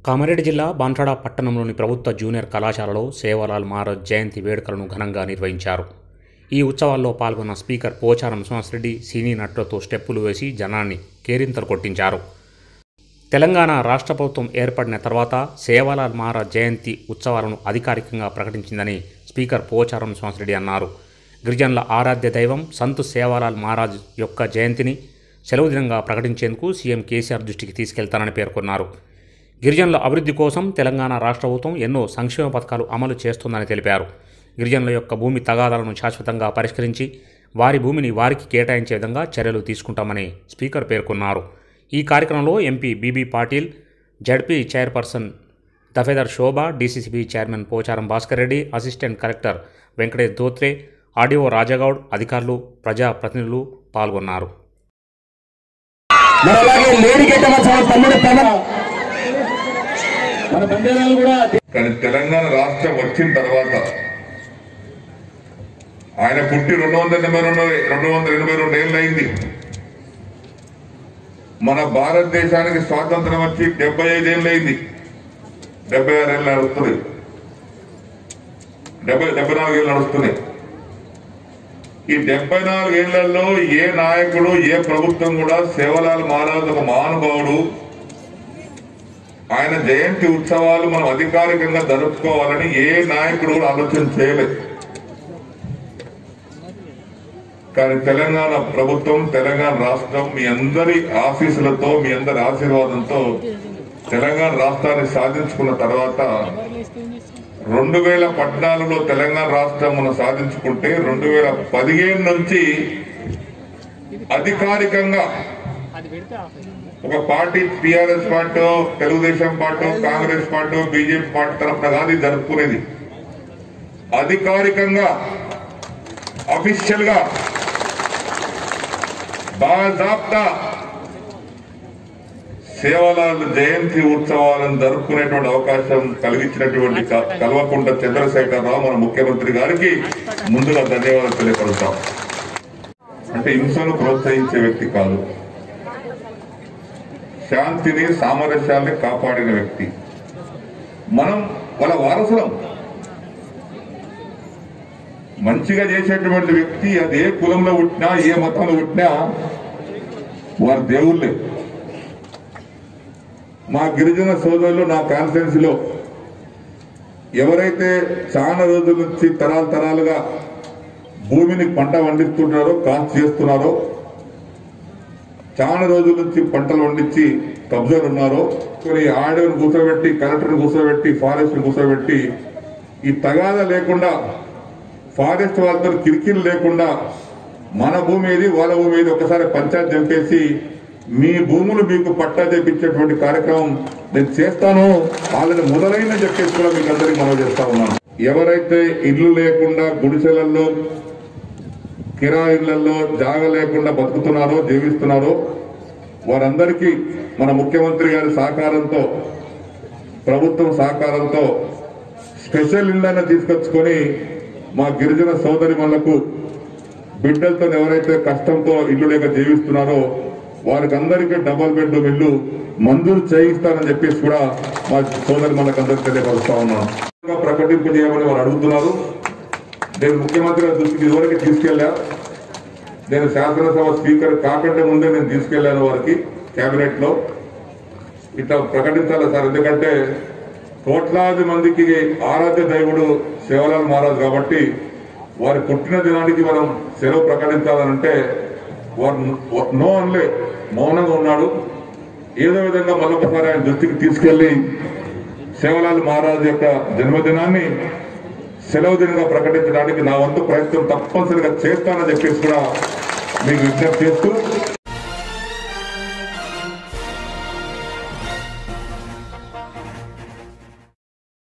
కామారెడ్డి జిల్లా బాన్సాడ పట్టణంలోని ప్రభుత్వ జూనియర్ కళాశాలలో సేవలాల్ మహారాజ్ జయంతి వేడుకలను ఘనంగా నిర్వహించారు ఈ ఉత్సవాల్లో పాల్గొన్న స్పీకర్ పోచారం శ్రీనివాసరెడ్డి సినీ నటులతో స్టెప్పులు వేసి జనాన్ని కేరింతలు కొట్టించారు తెలంగాణ రాష్ట్ర ప్రభుత్వం ఏర్పడిన తర్వాత సేవాలాల్ మహారాజ్ జయంతి ఉత్సవాలను అధికారికంగా ప్రకటించిందని స్పీకర్ పోచారం శ్రీనివాసరెడ్డి అన్నారు గిరిజనుల ఆరాధ్య దైవం సంత్ సేవాలాల్ మహారాజ్ యొక్క జయంతిని సెలవు దినంగా ప్రకటించేందుకు సీఎం కేసీఆర్ దృష్టికి తీసుకెళ్తానని పేర్కొన్నారు గిరిజనుల అభివృద్ధి కోసం తెలంగాణ రాష్ట్ర ప్రభుత్వం ఎన్నో సంక్షేమ పథకాలు అమలు చేస్తుందని తెలిపారు గిరిజనుల యొక్క భూమి తగాదాలను శాశ్వతంగా పరిష్కరించి వారి భూమిని వారికి కేటాయించే విధంగా చర్యలు తీసుకుంటామని స్పీకర్ పేర్కొన్నారు ఈ కార్యక్రమంలో MP B B Patil ZP chairperson Dafedar Shobha DCCB chairman Pocharam Bhaskar Reddy assistant collector Venkatesh Dhotre RDO Rajagoud అధికారులు ప్రజాప్రతినిధులు పాల్గొన్నారు మరి అలాగే లేడీ గెట్ట మన తమ్ముడు ప్రధాన మన బందేరాలు కూడా కానీ తెలంగాణ రాష్ట్రం వచ్చిన తర్వాత ఆయన పుట్టి రెండు వందల ఎనభై రెండు రెండు వందల ఎనభై రెండు ఏళ్ళు అయింది మన భారతదేశానికి స్వాతంత్రం వచ్చి డెబ్బై ఐదేళ్ళు అయింది డెబ్బై ఆరు ఏళ్ళు నడుస్తుంది డెబ్బై డెబ్బై నాలుగు ఏళ్ళు నడుస్తున్నాయి ఈ డెబ్బై నాలుగు ఏళ్లలో ఏ నాయకుడు ఏ ప్రభుత్వం కూడా సేవలాల్ మహారాజ్ ఒక మహానుభావుడు ఆయన జయంతి ఉత్సవాలు మనం అధికారికంగా జరుపుకోవాలని ఏ నాయకుడు కూడా ఆలోచన చేయలేదు కానీ తెలంగాణ ప్రభుత్వం తెలంగాణ రాష్ట్రం మీ అందరి ఆశీస్సులతో మీ అందరి ఆశీర్వాదంతో తెలంగాణ రాష్ట్రాన్ని సాధించుకున్న తర్వాత రెండు వేల పద్నాలుగులో తెలంగాణ రాష్ట్రం మనం సాధించుకుంటే రెండు వేల పదిహేను నుంచి అధికారికంగా ఒక party TRS party Telugu Desam party Congress party BJP party తరఫున కాదు ఇది జరుపుకునేది అధికారికంగా అఫీషియల్ గా బాజాప్తా సేవలాల్ జయంతి ఉత్సవాలను జరుపుకునేటువంటి అవకాశం కలిగించినటువంటి క- కల్వకుంట్ల చంద్రశేఖరరావు మన ముఖ్యమంత్రి గారికి ముందుగా ధన్యవాదాలు తెలియపరుస్తాం అంటే హింసను ప్రోత్సహించే వ్యక్తి కాదు శాంతిని సామరస్యాన్ని కాపాడిన వ్యక్తి మనం వాళ్ళ వారసులం మంచిగా చేసేటువంటి వ్యక్తి అది ఏ కులంలో పుట్టినా ఏ మతంలో పుట్టినా వారి దేవుళ్ళే మా గిరిజన సోదరులు నా కాన్ఫరెన్స్లో ఎవరైతే చాలా రోజుల నుంచి తరాలు తరాలుగా భూమిని పంట పండిస్తున్నారో కాస్ట్ చేస్తున్నారో చాలా రోజుల నుంచి పంటలు పండించి కబ్జాలు ఉన్నారో కొన్ని ఆర్డర్ను కూర్చోబెట్టి కలెక్టర్ని కూర్చోబెట్టి ఫారెస్ట్ కూర్చోబెట్టి ఈ తగాద లేకుండా ఫారెస్ట్ వాళ్ళతో కిరికిరి లేకుండా మన భూమి ఏది వాళ్ళ భూమి ఏది ఒకసారి పంచాయత్ చంపేసి మీ భూములు మీకు పట్టా చేపించేటువంటి కార్యక్రమం నేను చేస్తాను వాళ్ళని మొదలైన చెప్పేసి కూడా మీకు అందరికి మనం చేస్తా ఉన్నాను ఎవరైతే ఇల్లు లేకుండా గుడిసెలలో కిరాయిళ్లలో జాగ లేకుండా బతుకుతున్నారో జీవిస్తున్నారో వారందరికీ మన ముఖ్యమంత్రి గారి సహకారంతో ప్రభుత్వం సహకారంతో స్పెషల్ ఇళ్లను తీసుకొచ్చుకొని మా గిరిజన సోదరి మనకు బిడ్డలతో ఎవరైతే కష్టంతో ఇల్లు లేక జీవిస్తున్నారో వారికి అందరికీ డబల్ బెడ్రూమ్ ఇల్లు మంజూరు చేయిస్తానని చెప్పేసి కూడా మా సోదరి మనకు అందరికి తెలియపరుస్తా ఉన్నాను ప్రకటింపు చేయమని వారు అడుగుతున్నారు నేను ముఖ్యమంత్రి గారి దృష్టికి ఇదివరకు తీసుకెళ్లా నేను శాసనసభ స్పీకర్ కాకుండా ముందే నేను తీసుకెళ్లాను వారికి కేబినెట్ లో ఇట్లా ప్రకటించాలి సార్ ఎందుకంటే కోట్లాది మందికి ఆరాధ్య దైవుడు శివలాల్ మహారాజ్ కాబట్టి వారి పుట్టిన దినానికి మనం సెలవు ప్రకటించాలనంటే వారు నో అనలే మౌనంగా ఉన్నాడు ఏదో విధంగా మరొకసారి ఆయన దృష్టికి తీసుకెళ్లి శివలాల్ మహారాజ్ యొక్క జన్మదినాన్ని సెలవు దినంగా ప్రకటించడానికి నా వంతు ప్రయత్నం తప్పనిసరిగా చేస్తానని చెప్పేసి కూడా మీకు విజ్ఞప్తి చేస్తూ